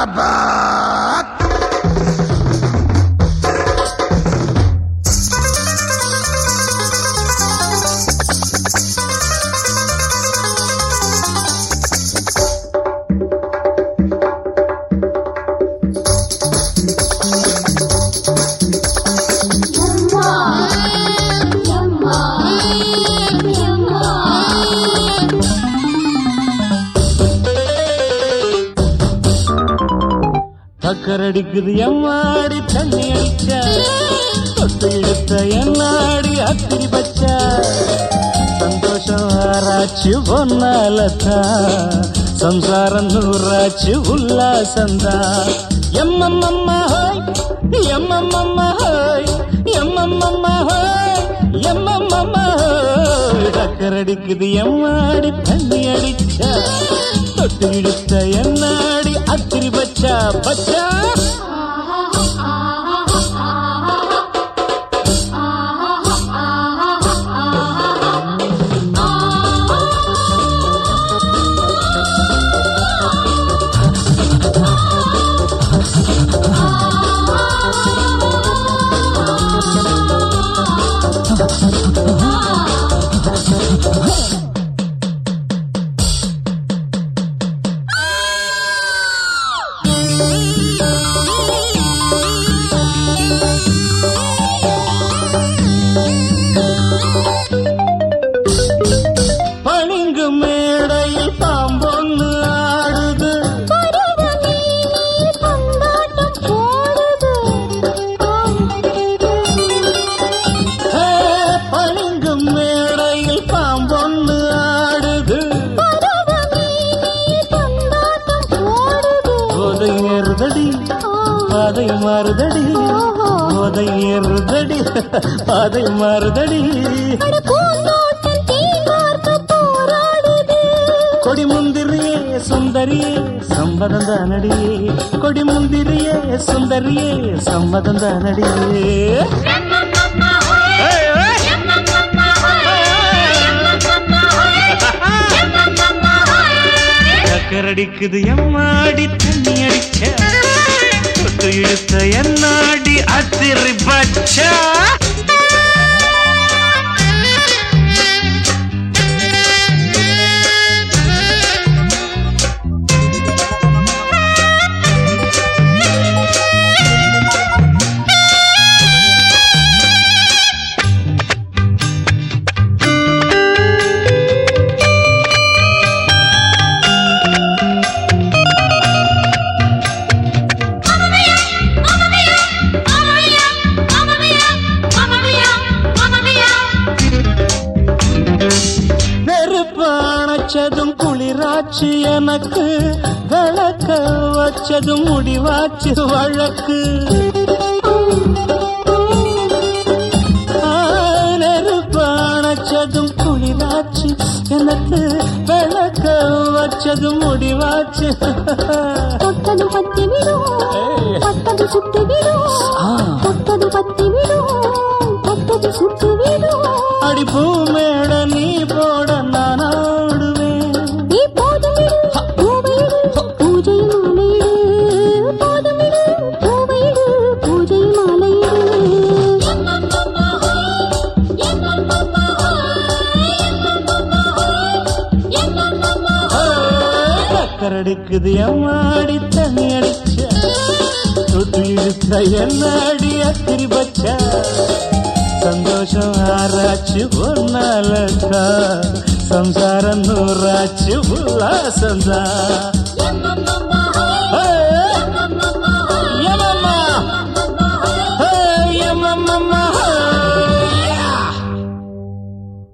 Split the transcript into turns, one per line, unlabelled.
ஜிந்தாபாத்
டக்கரடிக்குது எம்மாடி தண்ணி அடிச்சா தொட்டு இழுத்த என்னாடி அத்திரி பச்சா சந்தோஷம் ஆராய்ச்சி பொன்னாலத்தா சம்சாரம் நூறாச்சு உல்லாசந்தா எம்மம்மம்மா ஹோய் எம்மம்மம்மா ஹோய் எம்மம்மம்மா ஹோய் எம்மம்மம்மா ஹோய் டக்கரடிக்குது எம்மாடி தண்ணி அடிச்சா தொட்டு இழுத்த என்னாடி அத்திரி பச்சா பச்சா பளிங்கு மேடையில் பாம்பொன்னு ஆடுது ஹே, பளிங்கு மேடையில் பாம்பொன்னு ஆடுது போதை ஏறுதடி பாதை மாறுதடி போதை ஏறுதடி பாதை மாறுதடி கொடி முந்திரியே சுந்தரியே சம்மதம் தானடியே கொடி முந்திரியே சுந்தரியே சம்மதம் தானடியே சக்கரடிக்குது எம்மாடி தண்ணி அடிச்ச தொட்டு இழுத்த என்னாடி அத்திரி பச்சா நெருப்பு அணைச்சதும் குளிராச்சு எனக்கு விளக்க வச்சதும் முடிவாச்சு வழக்கு ஆ, நெருப்பு அணைச்சதும் குளிராச்சு எனக்கு விளக்க வச்சதும் முடிவாச்சு
தொட்டது பத்தி விடும் பட்டது சுட்டு விடும்
ஆ.
தொட்டது பத்தி விடும் தொட்டது சுட்டு விடும்
அடிப்பூ மேட நீ போட நான் ஆடுவேன்
நீ போதுமிடு பூவையிடு பூஜை மாலையிடு போதுமிடு பூவையிடு பூஜை
கரடிக்குது எம்மாடி தண்ணி அடிச்ச தொட்டு இழுத்த என்னாடி அத்திரி பச்சா சந்தோஷம் ஆராய்ச்சி ஒன்னாலக்கா சம்சாரம் நூறாச்சு உல்லாசந்தா